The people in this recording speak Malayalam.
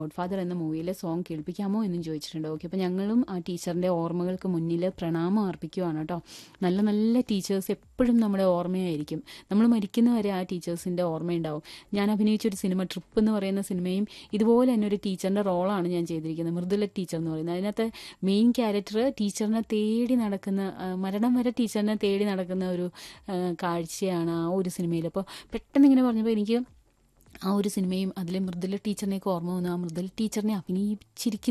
ഗോഡ് ഫാദർ എന്ന മൂവിയിലെ സോങ് കേൾപ്പിക്കാമോ എന്നും ചോദിച്ചിട്ടുണ്ട് ഓക്കെ അപ്പോൾ ഞങ്ങളും ആ ടീച്ചറിൻ്റെ ഓർമ്മകൾക്ക് മുന്നിൽ പ്രണാമം അർപ്പിക്കുവാണ് കേട്ടോ നല്ല നല്ല ടീച്ചേഴ്സ് എപ്പോഴും നമ്മുടെ ഓർമ്മയായിരിക്കും നമ്മൾ മരിക്കുന്നവരെ ആ ടീച്ചേഴ്സിൻ്റെ ഓർമ്മയുണ്ടാവും ഞാൻ അഭിനയിച്ച ഒരു സിനിമ ട്രിപ്പ് എന്ന് പറയുന്ന സിനിമയും ഇതുപോലെ തന്നെ ഒരു ടീച്ചറിൻ്റെ റോളാണ് ഞാൻ ചെയ്തിരിക്കുന്നത് മൃദുല ടീച്ചർ എന്ന് പറയുന്നത് അതിനകത്ത് മെയിൻ ക്യാരക്ടർ ടീച്ചറിനെ തേടി നടക്കുന്ന ആ, മരണം വരെ ടീച്ചറിനെ തേടി നടക്കുന്ന ഒരു ആ, കാഴ്ചയാണ് ആ ഒരു സിനിമയിൽ അപ്പോൾ പെട്ടെന്ന് ഇങ്ങനെ പറഞ്ഞപ്പോൾ എനിക്ക് ആ ഒരു സിനിമയും അതിലെ മൃദുല ടീച്ചറിനെയൊക്കെ ഓർമ്മ വന്നു ആ മൃദുല ടീച്ചറിനെ അഭിനയിച്ചിരിക്കുന്ന